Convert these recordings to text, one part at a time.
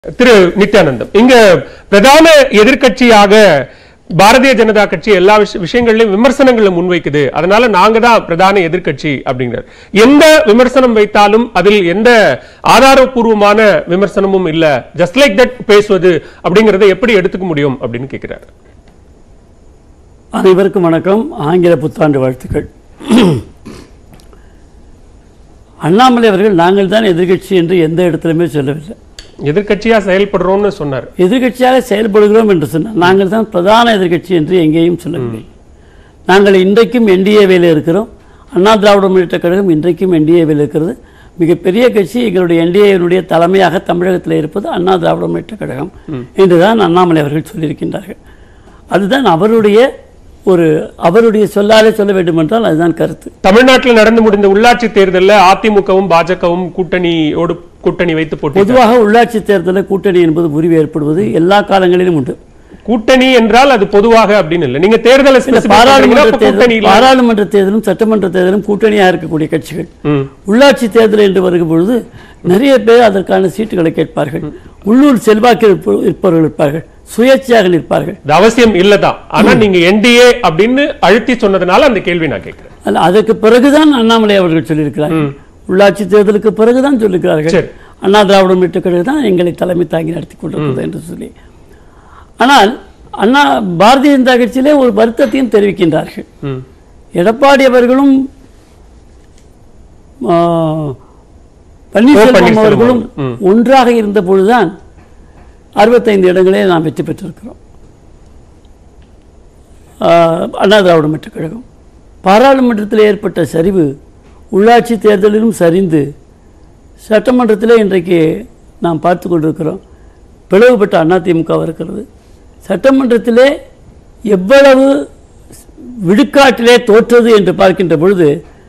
திரு நித்யானந்தம் இங்க பிரதான எதிர்க்கட்சியாக பாரதிய ஜனதா கட்சி எல்லா விஷ- விஷயங்கள்லயும் விமர்சனங்களை முன்வைக்குது அதனால நாங்க தான் பிரதான எதிர்க்கட்சி அப்படிங்கிறார் எந்த விமர்சனம் வைத்தாலும் அதில் எந்த ஆதாரபூர்வமான விமர்சனமும் இல்ல ஜஸ்ட் லைக் தட் பேசுவது அப்படிங்கறதை எப்படி எடுத்துக்க முடியும் அப்படின்னு கேட்கிறார் அனைவருக்கும் வணக்கம் ஆங்கில புத்தாண்டு வாழ்த்துக்கள் அண்ணாமலை அவர்கள் நாங்கள் தான் எதிர்க்கட்சி என்று எந்த இடத்திலுமே சொல்லவில்லை எதிர்க்கட்சியா செயல்படுறோம்னு சொன்னார் எதிர்க்கட்சியாக செயல்படுகிறோம் என்று சொன்னார் நாங்கள் தான் பிரதான எதிர்க்கட்சி என்று எங்கேயும் சொல்லவில்லை நாங்கள் இன்றைக்கும் என்டிஏவில் இருக்கிறோம் அண்ணா திராவிட முன்னேற்ற கழகம் இன்றைக்கும் என்டிஏவில் இருக்கிறது மிகப்பெரிய கட்சி எங்களுடைய என்டிஏவினுடைய தலைமையாக தமிழகத்தில் இருப்பது அண்ணா திராவிட முன்னேற்ற கழகம் என்றுதான் அண்ணாமலை அவர்கள் சொல்லியிருக்கின்றார்கள் அதுதான் அவருடைய ஒரு அவருடைய சொல்லாலே சொல்ல வேண்டுமென்றால் அதுதான் கருத்து தமிழ்நாட்டில் நடந்து முடிந்த உள்ளாட்சி தேர்தல்ல அதிமுகவும் பாஜகவும் கூட்டணியோடு கூட்டணி வைத்து போட்டி பொதுவாக உள்ளாட்சி தேர்தலில் கூட்டணி என்பது முறிவு ஏற்படுவது எல்லா காலங்களிலும் உண்டு கூட்டணி என்றால் அது பொதுவாக அப்படின்னு இல்ல நீங்க தேர்தலை இந்த specific பாராளுமன்ற பண்றீங்கன்னா அப்ப கூட்டணி தேர்தல் இல்ல. பாராளுமன்ற தேர்தலும் சட்டமன்ற தேர்தலும் கூட்டணியாக இருக்கக்கூடிய கட்சிகள் ம். உள்ளாட்சி தேர்தல் என்று வருகும் பொழுது நிறைய பேர் அதற்கான சீட்டுகளை கேட்பார்கள் உள்ளூர் செல்வாக்கு இருப்ப- இருப்பவர்கள் இருப்பார்கள் சுயேட்சையாக நிற்பார்கள் இது அவசியம் இல்லதான் ஆனா நீங்க என்டிஏ அப்படின்னு அழுத்தி சொன்னதுனால அந்த கேள்வி நான் கேட்கிறேன் அல்ல, அதற்கு பிறகுதான் அண்ணாமலை அவர்கள் சொல்லியிருக்கிறார்கள் உள்ளாட்சி தேர்தலுக்கு பிறகுதான் சொல்லியிருக்கிறார்கள் சரி. அண்ணா திராவிட முன்னேற்ற கழகம் தான் எங்களை தலைமை தாங்கி நடத்தி கொண்டிருக்கிறது என்று சொல்லி ஆனால் அண்ணா பாரதிய ஜனதா கட்சியிலே ஒரு வருத்தத்தையும் தெரிவிக்கின்றார்கள் ம். எடப்பாடி அவர்களும் ஆ, பன்னீர்செல்வம் பன்னீர்செல்வம் அவர்களும் ம். ஒன்றாக இருந்த பொழுதுதான் அறுபத்தைந்து இடங்களே நாம் வெற்றி பெற்றிருக்கிறோம் ஆ, அண்ணா திராவிட முன்னேற்ற கழகம் பாராளுமன்றத்தில் ஏற்பட்ட சரிவு உள்ளாட்சி தேர்தலிலும் சரிந்து சட்டமன்றத்திலே இன்றைக்கு நாம் பார்த்து கொண்டிருக்கிறோம் பிளவுபட்ட அதிமுக இருக்கிறது சட்டமன்றத்திலே எவ்வளவு விழுக்காட்டிலே தோற்றது என்று பார்க்கின்ற பொழுது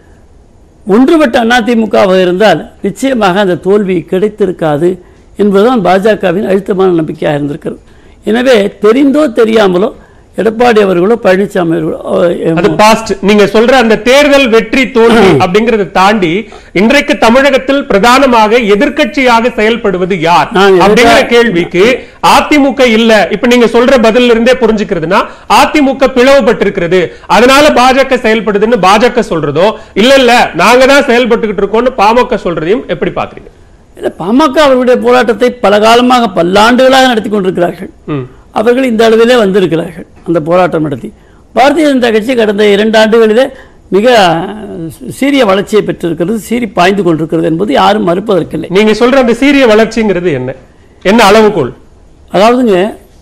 ஒன்றுபட்ட அதிமுகவாக இருந்தால் நிச்சயமாக அந்த தோல்வி கிடைத்திருக்காது என்பதுதான் பாஜகவின் அழுத்தமான நம்பிக்கையாக இருந்திருக்கிறது எனவே தெரிந்தோ தெரியாமலோ எடப்பாடி அவர்களோ பழனிசாமி அவர்களோ அஹ், அது பாஸ்ட் நீங்க சொல்ற அந்த தேர்தல் வெற்றி தோல்வி அப்படிங்கறத தாண்டி இன்றைக்கு தமிழகத்தில் பிரதானமாக எதிர்க்கட்சியாக செயல்படுவது யார் நான் எதிர்க்க- அப்படிங்கிற கேள்விக்கு அதிமுக இல்ல இப்ப நீங்க சொல்ற பதில்ல இருந்தே புரிஞ்சுக்கிறதுனா அதிமுக பிளவுபட்டிருக்கிறது அதனால பாஜக செயல்படுதுன்னு பாஜக சொல்றதோ இல்ல இல்ல நாங்க தான் செயல்பட்டுக்கிட்டு இருக்கோம்னு பாமக சொல்றதையும் எப்படி பாக்குறீங்க இல்ல, பாமக அவர்களுடைய போராட்டத்தை பல காலமாக பல்லாண்டுகளாக நடத்தி கொண்டிருக்கிறார்கள் ம். அவர்கள் இந்த அளவிலே வந்திருக்கிறார்கள் அந்த போராட்டம் நடத்தி பாரதிய ஜனதா கட்சி கடந்த இரண்டு ஆண்டுகளிலே மிக அஹ், சீரிய வளர்ச்சியை பெற்றிருக்கிறது சீறி பாய்ந்து கொண்டிருக்கிறது என்பது யாரும் மறுப்பதற்கில்லை நீங்க சொல்ற அந்த சீரிய வளர்ச்சிங்கிறது என்ன என்ன அளவுகோல் அதாவதுங்க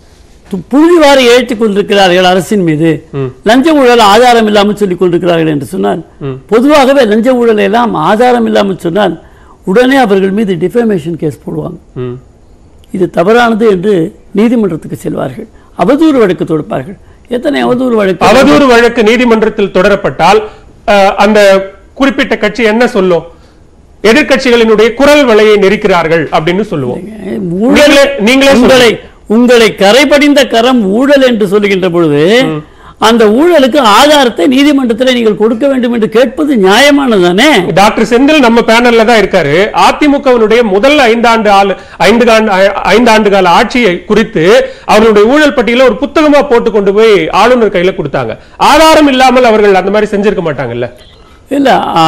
து- புழுதிவாரி ஏற்றிக் கொண்டிருக்கிறார்கள் அரசின் மீது லஞ்ச ஊழல் ஆதாரம் இல்லாமல் சொல்லிக் கொண்டிருக்கிறார்கள் என்று சொன்னால் பொதுவாகவே லஞ்ச ஊழல் எல்லாம் ஆதாரம் இல்லாமல் சொன்னால் உடனே அவர்கள் மீது டிஃபமேஷன் கேஸ் போடுவாங்க ம். இது தவறானது என்று நீதிமன்றத்துக்கு செல்வார்கள் அவதூறு வழக்கு தொடுப்பார்கள் எத்தனை அவதூறு வழக்கு அவதூறு வழக்கு நீதிமன்றத்தில் தொடரப்பட்டால் அஹ், அந்த குறிப்பிட்ட கட்சி என்ன சொல்லும் எதிர்க்கட்சிகளினுடைய குரல் வலையை நெரிக்கிறார்கள் அப்படின்னு சொல்லுவோம் ஊழல் நீங்களே- நீங்களே உங்களை உங்களை கரைபடிந்த கரம் ஊழல் என்று சொல்லுகின்ற பொழுது அந்த ஊழலுக்கு ஆதாரத்தை நீதிமன்றத்தில் நீங்கள் கொடுக்க வேண்டும் என்று கேட்பது நியாயமானதானே டாக்டர் செந்தில் நம்ம பேனல்ல தான் இருக்காரு அதிமுகவினுடைய முதல் ஐந்தாண்டு ஆளு ஐந்து காண்டு ஐந்தாண்டு கால ஆட்சியை குறித்து அவர்களுடைய ஊழல் பட்டியல ஒரு புத்தகமா போட்டு கொண்டு போய் ஆளுநர் கையில கொடுத்தாங்க ஆதாரம் இல்லாமல் அவர்கள் அந்த மாதிரி செஞ்சிருக்க மாட்டாங்கல்ல இல்ல ஆ,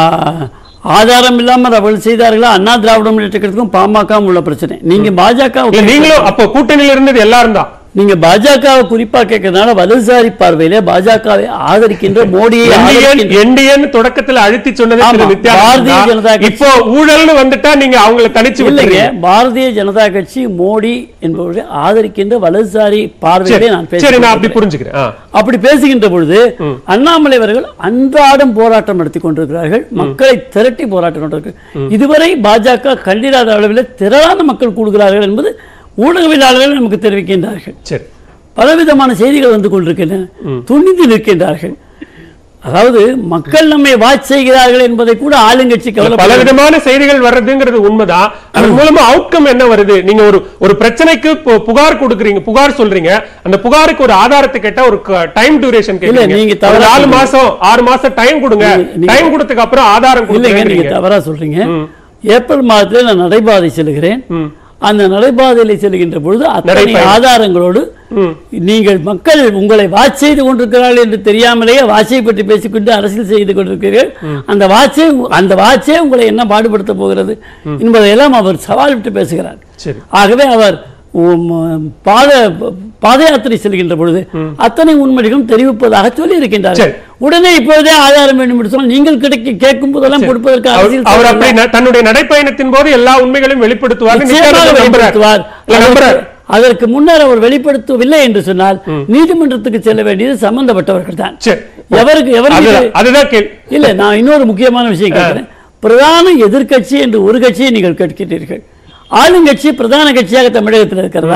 ஆதாரம் இல்லாமல் அவர்கள் செய்தார்களா அண்ணா திராவிட முன்னேற்ற கழகத்துக்கும் பாமகவும் உள்ள பிரச்சனை நீங்க பாஜக இல்ல நீங்களும் அப்போ கூட்டணியில இருந்தது எல்லாரும் தான் நீங்க பாஜகவை குறிப்பா கேட்கறதுனால வலதுசாரி பார்வையிலே பாஜகவை ஆதரிக்கின்ற மோடியை ஆதரிக்கின்ற என்டிஎன் தொடக்கத்துல அழுத்தி சொன்னதே திரு ஆமா, நித்யானந்தா. பாரதிய ஜனதா கட்சி- இப்போ ஊழல்னு வந்துட்டா நீங்க அவங்கள தனிச்சு இல்லைங்க விட்டுறீங்க பாரதிய ஜனதா கட்சி மோடி என்பவரை ஆதரிக்கின்ற வலதுசாரி பார்வையிலே சரி நான் சரி நான் அப்படி பேசுகிறேன் புரிஞ்சுக்கிறேன் ஆ. அப்படி பேசுகின்ற பொழுது அண்ணாமலை அவர்கள் அன்றாடம் போராட்டம் நடத்தி கொண்டிருக்கிறார்கள் மக்களை திரட்டி போராட்டம் கொண்டிருக்கிறார்கள் இதுவரை பாஜக கண்டிராத அளவில் திரளான மக்கள் கூடுகிறார்கள் என்பது ஊடகவியலாளர்கள் நமக்கு தெரிவிக்கின்றார்கள் சரி பலவிதமான செய்திகள் வந்து கொண்டிருக்கின்றன துணிந்து நிற்கின்றார்கள் அதாவது மக்கள் நம்மை வாட்ச் செய்கிறார்கள் என்பதை கூட ஆளுங்கட்சி பல கவலை விதமான செய்திகள் வர்றதுங்கிறது உண்மைதான் அதன் மூலமா அவுட்கம் என்ன வருது நீங்க ஒரு ஒரு பிரச்சனைக்கு பு- புகார் கொடுக்குறீங்க புகார் சொல்றீங்க அந்த புகாருக்கு ஒரு ஆதாரத்தை கேட்டா ஒரு டைம் டியூரேஷன் இல்ல, கேக்குறீங்க நீங்க ஒரு தவறா நாலு சொல்றீங்க. மாசம் ஆறு மாசம் டைம் கொடுங்க நீங்க- டைம் கொடுத்ததுக்கு அப்புறம் ஆதாரம் இல்லைங்க நீங்க கொடுங்க தவறா சொல்றீங்க ஏப்ரல் மாதத்துல நான் நடைபாதை செல்கிறேன் அந்த நடைபாதையில் செல்கின்ற பொழுது அத்தனை நடைபாதை. ஆதாரங்களோடு ம். நீங்கள் மக்கள் உங்களை வாட்ச் செய்து கொண்டிருக்கிறார்கள் என்று தெரியாமலேயே வாட்சை பற்றி பேசிக்கொண்டு அரசியல் செய்து கொண்டிருக்கிறீர்கள் அந்த வாட்சை அந்த வாட்சே உங்களை என்ன பாடுபடுத்த போகிறது என்பதையெல்லாம் அவர் சவால் விட்டு பேசுகிறார் சரி ஆகவே அவர் உம், பாத பாத யாத்திரை செல்கின்ற பொழுது அத்தனை உண்மைகளும் தெரிவிப்பதாக சொல்லி இருக்கின்றார் சரி. உடனே இப்பொழுதே ஆதாரம் வேண்டும் என்று சொன்னால் நீங்கள் கிடைக்க கேட்கும் போதெல்லாம் கொடுப்பதற்கு அவர் அரசியல் அவர் சட்டம் அப்படி ந- தன்னுடைய நடைப்பயணத்தின் போது எல்லா உண்மைகளையும் வெளிப்படுத்துவார் நிச்சயமாக வெளிப்படுத்துவார் நம்புறார் அதற்கு முன்னர் அவர் வெளிப்படுத்தவில்லை என்று சொன்னால் நீதிமன்றத்துக்கு செல்ல வேண்டியது சம்பந்தப்பட்டவர்கள் தான் சரி எவருக்கு எவர் மீது- அதுதான் அதுதான் கேள்வி இல்ல நான் இன்னொரு முக்கியமான விஷயம் கேட்கிறேன் பிரதான எதிர்க்கட்சி என்று ஒரு கட்சியை நீங்கள் கேட்கிறீர்கள் ஆளுங்கட்சி பிரதான கட்சியாக தமிழகத்தில் இருக்கிறதா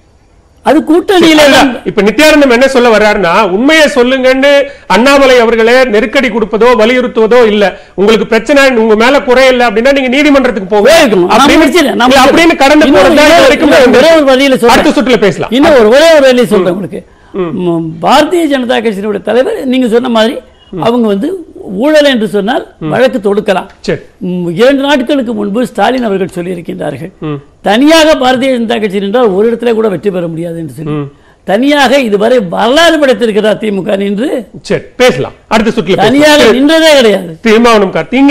அது கூட்டணியில அல்ல, தான் இப்ப நித்யானந்தம் என்ன சொல்ல வர்றாருன்னா உண்மையை சொல்லுங்கன்னு அண்ணாமலை அவர்களே நெருக்கடி கொடுப்பதோ வலியுறுத்துவதோ இல்ல உங்களுக்கு பிரச்சனை உங்க மேல குறை இல்ல அப்படின்னா நீங்க நீதிமன்றத்துக்கு போங்க போயிருக்கணும். நான் அப்படின்னு முடிச்சிடுறேன். நான் இல்ல, அப்படின்னு கடந்து இன்னொரு- போறது தான் இன்னொரு- வரைக்கும் இன்னொரு ஒரே ஒரு வரியில சொல்றேன். அடுத்த சுற்றுல பேசலாம் இன்னும் ஒரு ஒரே ஒரு வேலையை சொல்றேன் உங்களுக்கு ம், பாரதிய ஜனதா கட்சியினுடைய தலைவர் நீங்க சொன்ன மாதிரி அவங்க வந்து ஊழல் என்று சொன்னால் வழக்கு தொடுக்கலாம் சரி ம், இரண்டு நாட்களுக்கு முன்பு ஸ்டாலின் அவர்கள் சொல்லியிருக்கின்றார்கள் தனியாக பாரதிய ஜனதா கட்சி நின்றால் ஒரு இடத்துல கூட வெற்றி பெற முடியாது என்று சொல்லி தனியாக இதுவரை வரலாறு படைத்திருக்கிறார் திமுக நின்று சரி பேசலாம் அடுத்த சுற்றுல பேசலாம். தனியாக நின்றதே கிடையாது தீர்மானம் காத்தீங்க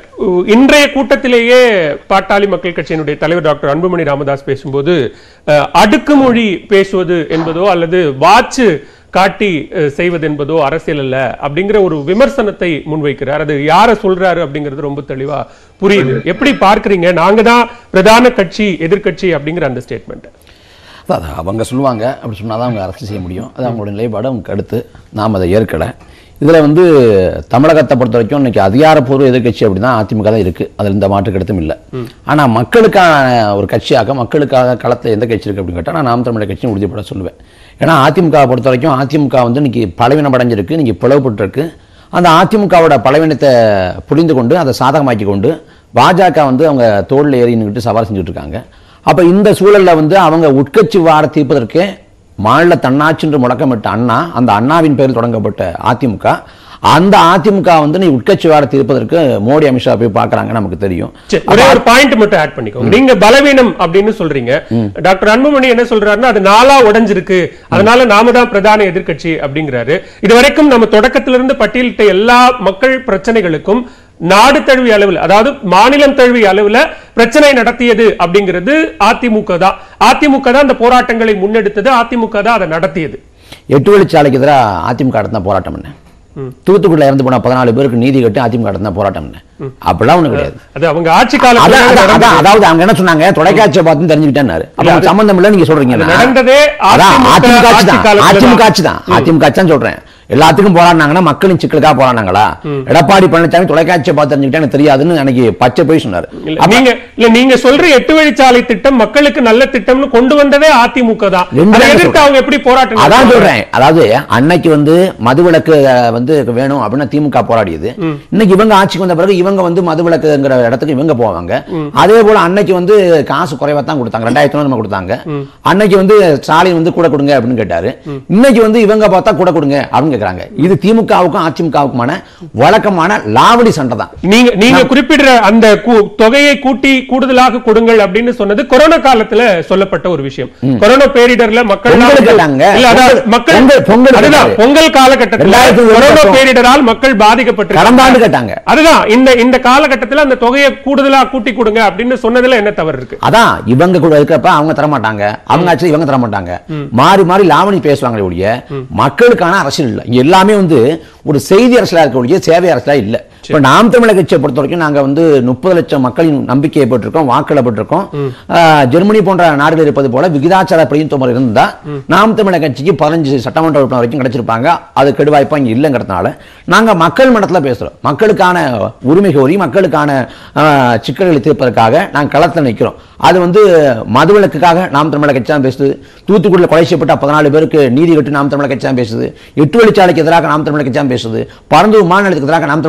இன்றைய கூட்டத்திலேயே பாட்டாளி மக்கள் கட்சியினுடைய தலைவர் டாக்டர் அன்புமணி ராமதாஸ் பேசும்போது அஹ், அடுக்குமொழி பேசுவது என்பதோ அல்லது வாச்சு காட்டி அஹ், செய்வது என்பதோ அரசியல் அல்ல அப்படிங்கிற ஒரு விமர்சனத்தை முன்வைக்கிறார் அது யார சொல்றாரு அப்படிங்கிறது ரொம்ப தெளிவா புரியுது எப்படி பார்க்கறீங்க நாங்க தான் பிரதான கட்சி எதிர்க்கட்சி அப்படிங்கிற அந்த ஸ்டேட்மெண்ட் அதான் அவங்க சொல்லுவாங்க அப்படி சொன்னால் தான் அவங்க அரசு செய்ய முடியும் அது அவங்களோட நிலைப்பாடு அவங்க கருத்து நாம் அதை ஏற்கலை இதில் வந்து தமிழகத்தை பொறுத்த வரைக்கும் இன்னைக்கு அதிகாரப்பூர்வ எதிர்க்கட்சி அப்படி தான் அதிமுக தான் இருக்குது அதில் இந்த மாற்று கருத்தும் இல்லை ஆனால் மக்களுக்கான ஒரு கட்சியாக மக்களுக்காக களத்தில் எந்த கட்சி இருக்குது அப்படின்னு கேட்டால் நான் நாம் தமிழர் கட்சியும் உறுதிப்பட சொல்லுவேன் ஏன்னா அதிமுக பொறுத்த வரைக்கும் அதிமுக வந்து இன்னைக்கு பலவீனம் அடைஞ்சிருக்கு இன்னைக்கு பிளவுபட்டிருக்கு அந்த அதிமுகவோட பலவீனத்தை புரிந்து கொண்டு அதை சாதகமாக்கி கொண்டு பாஜக வந்து அவங்க தோளில் ஏறி நின்றுட்டு சவால் செஞ்சுட்டு இருக்காங்க அப்ப இந்த சூழல்ல வந்து அவங்க உட்கட்சி வார தீர்ப்பதற்கு மாநில தன்னாட்சி என்று முழக்கமிட்ட அண்ணா அந்த அண்ணாவின் பெயரில் தொடங்கப்பட்ட அதிமுக அந்த அதிமுக வந்து நீ உட்கட்சி வார தீர்ப்பதற்கு மோடி அமித்ஷா போய் பார்க்கறாங்க நமக்கு தெரியும் சரி, ஒரே ஒரு பாயிண்ட் மட்டும் ஆட் பண்ணிக்கோங்க நீங்க பலவீனம் அப்படின்னு சொல்றீங்க டாக்டர் அன்புமணி என்ன சொல்றாருன்னா அது நாளா உடைஞ்சிருக்கு அதனால நாம தான் பிரதான எதிர்க்கட்சி அப்படிங்கிறாரு இது வரைக்கும் நம்ம தொடக்கத்திலிருந்து பட்டியலிட்ட எல்லா மக்கள் பிரச்சனைகளுக்கும் நாடு தழுவிய அளவில் அதாவது மாநிலம் தழுவிய அளவுல பிரச்சனை நடத்தியது அப்படிங்கிறது அதிமுக தான் அதிமுக தான் அந்த போராட்டங்களை முன்னெடுத்தது அதிமுக தான் அதை நடத்தியது எட்டு வழிச்சாலைக்கு எதிராக அதிமுக நடத்தின போராட்டம் என்ன தூத்துக்குடியில் இறந்து போன பதினாலு பேருக்கு நீதி கட்டி அதிமுக நடத்தின போராட்டம் என்ன அப்படிலாம் ஒண்ணு கிடையாது அது அவங்க ஆட்சி அதான், அதான், காலத்துல அதான், அதாவது அவங்க என்ன சொன்னாங்க தொலைக்காட்சியை பார்த்து தெரிஞ்சுக்கிட்டேன்னாரு அப்ப அது- சம்பந்தம் இல்ல நீங்க சொல்றீங்க அது நடந்ததே அதான் அதிமுக அதிமுக ஆட்சி ஆட்சி தான் காலத்துல அதிமுக தான். ஆட்சி தான் அதிமுக ஆட்சி தான் சொல்றேன் எல்லாத்துக்கும் போராடினாங்கன்னா மக்களின் சிக்கலுக்காக போராடினாங்களா எடப்பாடி பழனிசாமி தொலைக்காட்சியை பார்த்து தெரிஞ்சுக்கிட்டா எனக்கு தெரியாதுன்னு அன்னைக்கு பச்சை போய் சொன்னாரு இல்ல, அப்ப நீங்க இல்ல நீங்க சொல்ற எட்டு வழிச்சாலை திட்டம் மக்களுக்கு நல்ல திட்டம்னு கொண்டு வந்ததே அதிமுக தான் ரெண்டு அதை தான் எதிர்த்து சொல்றேன். அவங்க எப்படி போராட்டம் அதான் நடத்துவாங்க? சொல்றேன் அதாவது அன்னைக்கு வந்து மதுவிலக்கு அஹ், வந்து வேணும் அப்படின்னு திமுக போராடியது இன்னைக்கு இவங்க ஆட்சிக்கு வந்த பிறகு இவங்க வந்து மதுவிலக்குங்கிற இடத்துக்கு இவங்க போவாங்க அதே போல அன்னைக்கு வந்து காசு குறைவா தான் கொடுத்தாங்க ரெண்டாயிரத்தி நம்ம கொடுத்தாங்க அன்னைக்கு வந்து ஸ்டாலின் வந்து கூட கொடுங்க அப்படின்னு கேட்டாரு இன்னைக்கு வந்து இவங்க பார்த்தா கூட கொடுங்க அப்படின்னு கேக்குறாங்க இது திமுகவுக்கும் அதிமுகவுக்குமான வழக்கமான லாவடி சண்டை தான் நீங்க நீங்க குறிப்பிடுற அந்த கூ- தொகையை கூட்டி கூடுதலாக கொடுங்கள் அப்படின்னு சொன்னது கொரோனா காலத்துல சொல்லப்பட்ட ஒரு விஷயம் கொரோனா பேரிடர்ல மக்கள் பொங்கல் கேட்டாங்க. இல்ல அதான் பொங்கல், மக்கள் பொங்கல், பொங்கல் அதுதான் கேட்டாரு. பொங்கல் காலகட்டத்தில் ரெண்டாயிரத்தி இருபது கொரோனா வருஷம். பேரிடரால் மக்கள் பாதிக்கப்பட்டு கடந்த ஆண்டு கேட்டாங்க அதுதான் இந்த இந்த காலகட்டத்துல அந்த தொகையை கூடுதலா கூட்டி கொடுங்க அப்படின்னு சொன்னதுல என்ன தவறு இருக்கு அதான் இவங்க கூட இருக்கிறப்ப அவங்க தர மாட்டாங்க அவங்க ஆட்சியில் இவங்க தர மாட்டாங்க மாறி மாறி லாவணி பேசுவாங்களே ஒழிய மக்களுக்கான அரசியல் இல்லை இங்க எல்லாமே வந்து ஒரு செய்தி அரசியலா இருக்க ஒழிய சேவை அரசியலா இல்ல இப்ப நாம் தமிழக கட்சியை பொறுத்த வரைக்கும் நாங்க வந்து முப்பது லட்சம் மக்களின் நம்பிக்கையை பெற்றிருக்கோம் வாக்களை பெற்றிருக்கோம் ஆஹ், ஜெர்மனி போன்ற நாடுகள் இருப்பது போல விகிதாச்சார பிரதிநிதித்துவம் இருந்தா நாம் தமிழக கட்சிக்கு பதினஞ்சு சட்டமன்ற உறுப்பினர் வரைக்கும் கிடைச்சிருப்பாங்க அது கெடுவாய்ப்பா இங்க இல்லைங்கிறதுனால நாங்க மக்கள் மன்றத்துல பேசுறோம் மக்களுக்கான உரிமை கோரி மக்களுக்கான ஆஹ், சிக்கல்களை தீர்ப்பதற்காக நாங்க களத்துல நிக்கிறோம் அது வந்து மதுவிலக்குக்காக நாம் தமிழக கட்சி தான் பேசுது தூத்துக்குடியில் கொலை செய்யப்பட்ட பதினாலு பேருக்கு நீதி கட்டு நாம் தமிழக கட்சி தான் பேசுது எட்டு வழிச்சாலைக்கு எதிராக நாம் தமிழக கட்சி தான் பேசுது பரந்தூர் மாநிலத்துக்கு எதிராக நாம் தமிழக கட்சி தான்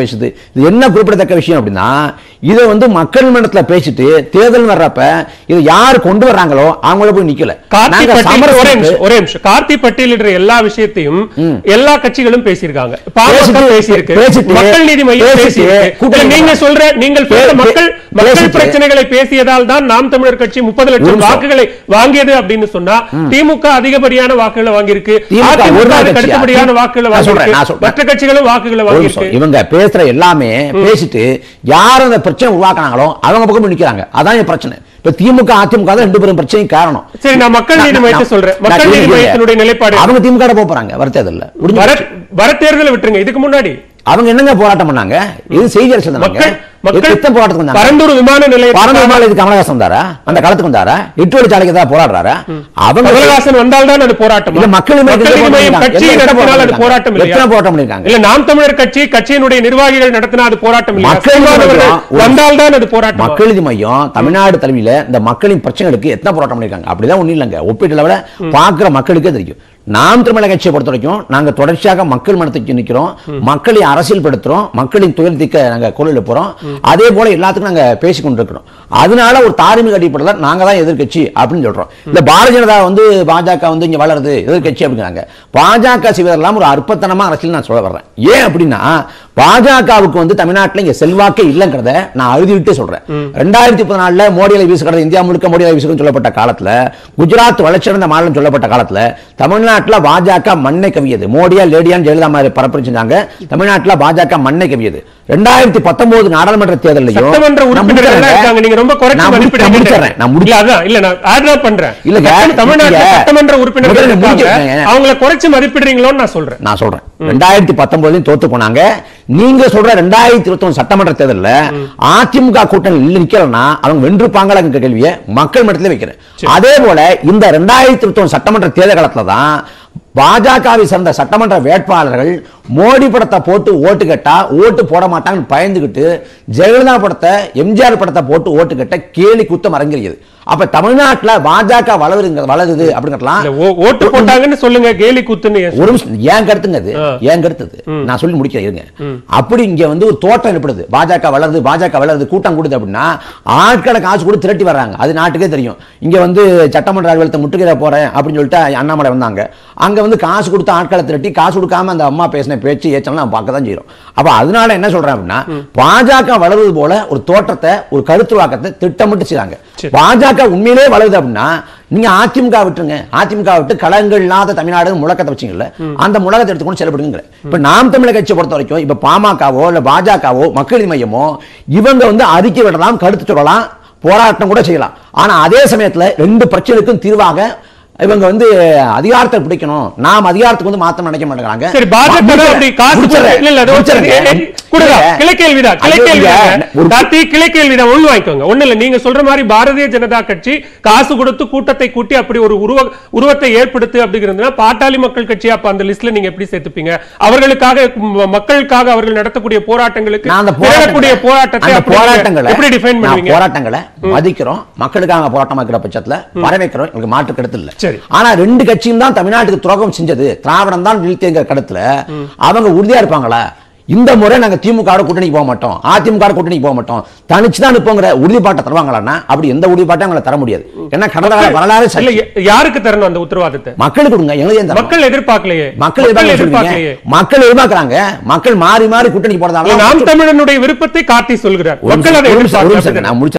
பேசுது இது என்ன குறிப்பிடத்தக்க விஷயம் அப்படின்னா இதை வந்து மக்கள் மன்றத்துல பேசிட்டு தேர்தல் வர்றப்ப இதை யார் கொண்டு வர்றாங்களோ அவங்கள போய் நிக்கல கார்த்தி நாங்க பட்டியல் ஒரே சமரசத்துக்கு- நிமிஷம் ஒரே நிமிஷம் கார்த்தி பட்டியலிடுற எல்லா விஷயத்தையும் எல்லா கட்சிகளும் பேசியிருக்காங்க பாமக பேசிட்டு- பேசியிருக்கு பேசிட்டு- மக்கள் நீதி மையம் பேசிட்டு பேசியிருக்கு கூட்டணி இல்ல, நீங்க சொல்ற நீங்கள் சொல்ற பே- மக்கள் மக்கள் பேசிட்டு- பிரச்சனைகளை பேசியதால் தான் நாம் தமிழர் கட்சி முப்பது ஒரு லட்சம் நிமிஷம். வாக்குகளை வாங்கியது அப்படின்னு சொன்னா திமுக அதிகப்படியான வாக்குகளை வாங்கியிருக்கு திமுக ஒரு அதிமுக நாள் அதுக்கு கட்சியா? அடுத்தபடியான வாக்குகளை நான் சொல்றேன், வாங்கியிருக்கு நான் சொல்றேன். மற்ற கட்சிகளும் வாக்குகளை ஒரு நிமிஷம். வாங்கியிருக்கு இவங்க பேசுற எல்லாமே பேசிட்டு யார் அந்த பிரச்சனை உருவாக்குனாங்களோ அவங்க பக்கம் போய் நிக்கிறாங்க அதான் என் பிரச்சனை இப்ப திமுக அதிமுக தான் ரெண்டு பேரும் பிரச்சனையும் காரணம் சரி நான் மக்கள் நீதி நான்- மையத்தை நான்- சொல்றேன் நான் மக்கள் நீதி கேள்வி மையத்தினுடைய நிலைப்பாடு அவங்க திமுக போக போறாங்க வரத்தேர்தல்ல முடிஞ்சு வர போச்சு. வர தேர்தலை விட்டுருங்க இதுக்கு முன்னாடி அவங்க என்னங்க போராட்டம் பண்ணாங்க இது செய்தி அரசு மக்கள் மக்கள் எத்தனை போராட்டத்துக்கு வந்தாங்க பரந்தூர் விமான நிலையம் பரந்த மேல இது கமலஹாசன் வந்தாரா அந்த காலத்துக்கு வந்தாரா எட்டு வழிச்சாலைக்கு தான் போராடுறாரா அவங்க கமலஹாசன் வந்தால்தான் அது போராட்டம் இல்ல மக்கள் நீதி மக்கள் நீதி மையம் போராட்டம் கட்சி எத்தனை நடத்தினால் அது போராட்டம் போராட்டம் இல்லையா எத்தனை போராட்டம் பண்ணிருக்காங்க இல்ல நாம் தமிழர் கட்சி கட்சியினுடைய நிர்வாகிகள் நடத்தினா அது போராட்டம் இல்லையா மக்கள் நீதி சீமானவர்கள் மையம் ஒரு- வந்தால்தான் அது போராட்டம் மக்கள் நீதி மையம் தமிழ்நாடு தலைமையில இந்த மக்களின் பிரச்சனைகளுக்கு எத்தனை போராட்டம் பண்ணிருக்காங்க அப்படிதான் ஒண்ணும் இல்லைங்க ஒப்பீட்டுல விட பாக்குற மக்களுக்கே தெரியும் நாம் தமிழக கட்சியை பொறுத்த வரைக்கும் நாங்க தொடர்ச்சியாக மக்கள் மனத்துக்கு நிக்கிறோம் மக்களை அரசியல்படுத்துறோம் மக்களின் துயர் தீர்க்க நாங்க குரல் எழுப்புறோம் அதே போல எல்லாத்துக்கும் நாங்க பேசிக் கொண்டிருக்கிறோம் அதனால ஒரு தார்மீக அடிப்படையில் நாங்க தான் எதிர்க்கட்சி அப்படின்னு சொல்றோம் இந்த பாரதிய ஜனதா வந்து பாஜக வந்து இங்க வளருது எதிர்க்கட்சி அப்படிங்கிறாங்க பாஜக செய்வதெல்லாம் ஒரு அற்பத்தனமா அரசியல் நான் சொல்ல வர்றேன் ஏன் அப்படின்னா பாஜகவுக்கு வந்து தமிழ்நாட்டுல இங்க செல்வாக்கே இல்லைங்கிறத நான் அறுதிவிட்டு சொல்றேன் ரெண்டாயிரத்தி பதினாலுல மோடியில வீசுகிறது இந்தியா முழுக்க மோடியில வீசுகிறது சொல்லப்பட்ட காலத்துல குஜராத் வளர்ச்சியடைந்த மாநிலம் சொல்லப்பட்ட காலத்துல தமிழ்நாட்டுல பாஜக மண்ணை கவியது மோடியா லேடியான்னு ஜெயலலிதா மாதிரி பரப்புரை செஞ்சாங்க தமிழ்நாட்டுல பாஜக மண்ணை கவியது ரெண்டாயிரத்தி பத்தொன்பது நாடாளுமன்ற தேர்தலையும் சட்டமன்ற நான் உறுப்பினர்கள் முடிச்சிடுறேன். இருக்காங்க நீங்க ரொம்ப குறைச்சு நான் முடி- நான் முடிச்சிடுறேன். நான் மதிப்பிடுறீங்க முடி- இல்ல அதான் இல்ல நான் ஆட் ஆப் பண்றேன் இல்லங்க, சட்டம் தமிழ்நாட்டுல நீங்க- சட்டமன்ற உறுப்பினர்கள் முதல்ல இருக்காங்க முடிச்சிடுறேன். அவங்கள குறைச்சு மதிப்பிடுறீங்களோன்னு நான் சொல்றேன் நான் சொல்றேன் ரெண்டாயிரத்தி பத்தொன்பதுலயும் தோத்து போனாங்க நீங்க சொல்ற ரெண்டாயிரத்தி இருபத்தி ஒண்ணு சட்டமன்ற தேர்தல்ல அதிமுக கூட்டணி இல்ல நிக்கலன்னா அவங்க வென்றுப்பாங்களா கேள்வியை மக்கள் மட்டத்திலே வைக்கிறேன் அதே போல இந்த ரெண்டாயிரத்தி இருபத்தி ஒண்ணு சட்டமன்ற தேர்தல் காலத்துல தான் பாஜகவை சேர்ந்த சட்டமன்ற வேட்பாளர்கள் மோடி படத்தை போட்டு ஓட்டு கேட்டா ஓட்டு போட மாட்டாங்கன்னு பயந்துகிட்டு ஜெயலலிதா படத்தை எம்ஜிஆர் படத்தை போட்டு ஓட்டு கேட்ட கேலி குத்தம் அரங்கேறியது அப்ப தமிழ்நாட்டுல பாஜக வளருங்க வளருது இல்ல, அப்படிங்கலாம் ஓ- ஓட்டு போட்டாங்கன்னு சொல்லுங்க கேலி குத்துன்னு ஏன் ஒரு நிமிஷம் ஏன் கருத்துங்க அது ஏன் கருத்து அது நான் சொல்லி முடிக்கிறேன் இருங்க அப்படி இங்க வந்து ஒரு தோட்டம் ஏற்படுது பாஜக வளருது பாஜக வளருது கூட்டம் கூடுது அப்படின்னா ஆட்களை காசு கொடுத்து திரட்டி வர்றாங்க அது நாட்டுக்கே தெரியும் இங்க வந்து சட்டமன்ற அலுவலகத்தை முற்றுகையிட போறேன் அப்படின்னு சொல்லிட்டு அண்ணாமலை வந்தாங்க அங்க வந்து காசு கொடுத்து ஆட்களை திரட்டி காசு கொடுக்காம அந்த அம்மா பேசின பேச்சு ஏச்சலாம் நம்ம பார்க்க தான் செய்யறோம் அப்ப அதனால என்ன சொல்றேன் அப்படின்னா பாஜக வளருவது போல ஒரு தோற்றத்தை ஒரு கருத்துருவாக்கத்தை திட்டமிட்டு செய்றாங்க சரி. பாஜக உண்மையிலே வளருது அப்படின்னா நீங்க அதிமுக விட்டுருங்க அதிமுக விட்டு களங்கள் இல்லாத தமிழ்நாடு முழக்கத்தை வச்சீங்கல்ல அந்த முழக்கத்தை எடுத்துக்கொண்டு செயல்படுங்க இப்ப நாம் தமிழக கட்சியை பொறுத்த வரைக்கும் இப்ப பாமகவோ இல்ல பாஜகவோ மக்கள் நீதி மையமோ இவங்க வந்து அறிக்கை விடலாம் கருத்து சொல்லலாம் போராட்டம் கூட செய்யலாம் ஆனா அதே சமயத்துல ரெண்டு பிரச்சனைக்கும் தீர்வாக இவங்க வந்து அதிகாரத்தை பிடிக்கணும் நாம் அதிகாரத்துக்கு வந்து மாத்த நினைக்க மாட்டேங்கிறாங்க சரி பாஜக தான் அப்படி காசு முடிச்சிடுறேன். இல்ல இல்ல அது ஒரு- முடிச்சிடுறேன். ஏ, ஏ, கொடுங்க. இல்ல. கிளை கேள்விதான் கிளை ஐயோ, கேள்விதான் இல்ல. ஒரு- கார்த்தி கிளை கேள்விதான் உள் வாங்கிக்கோங்க ஒண்ணு இல்ல நீங்க சொல்ற மாதிரி பாரதிய ஜனதா கட்சி காசு கொடுத்து கூட்டத்தை கூட்டி அப்படி ஒரு உருவ உருவத்தை ஏற்படுத்து அப்படிங்கிறதுனா பாட்டாளி மக்கள் கட்சி அப்ப அந்த லிஸ்ட்ல நீங்க எப்படி சேர்த்துப்பீங்க அவர்களுக்காக ம- மக்களுக்காக அவர்கள் நடத்தக்கூடிய போராட்டங்களுக்கு நான் அந்த திரளக்கூடிய போராட்டங்களை போராட்டத்தை அந்த அப்படி நீங்க போராட்டங்களை எப்படி டிஃபைன் நான் பண்ணுவீங்க போராட்டங்களை மதிக்கிறோம் மக்களுக்காக போராட்டமா இருக்கிற பட்சத்துல வரவேற்கிறோம் எங்களுக்கு மாற்று கருத்து இல்ல சரி. ஆனா ரெண்டு கட்சியும் தான் தமிழ்நாட்டுக்கு துரோகம் செஞ்சது திராவிடம் தான் வீழ்த்திங்கிற கருத்துல அவங்க உறுதியா இருப்பாங்களா இந்த முறை நாங்க திமுக வோட கூட்டணிக்கு போக மாட்டோம் அதிமுக வோட கூட்டணிக்கு போக மாட்டோம் தனிச்சு தான் நிற்போங்கிற உறுதிப்பாட்டை தருவாங்களான்னா அப்படி எந்த உறுதிப்பாட்டையும் அவங்களை தர முடியாது ஏன்னா கடந்த கால வரலாறு இல்ல சரி. யா- யாருக்கு தரணும் அந்த உத்தரவாதத்தை மக்களுக்கு கொடுங்க எங்களுக்கு ஏன் தரணும்? மக்கள் எதிர்பார்க்கலையே மக்கள் எதிர்பார்க்கலையே எதிர்பார்க்கலையே மக்கள் எதிர்பார்க்கறாங்க மக்கள் மாறி மாறி கூட்டணிக்கு இல்ல, போறதால நாம் தமிழனுடைய விருப்பத்தை காட்டி சொல்கிறார் ஒரு மக்கள் அதை நிமிஷம், ஒரு நிமிஷம், ஒரு நிமிஷம், எதிர்பார்க்கிறார்கள் நான் முடிச்சு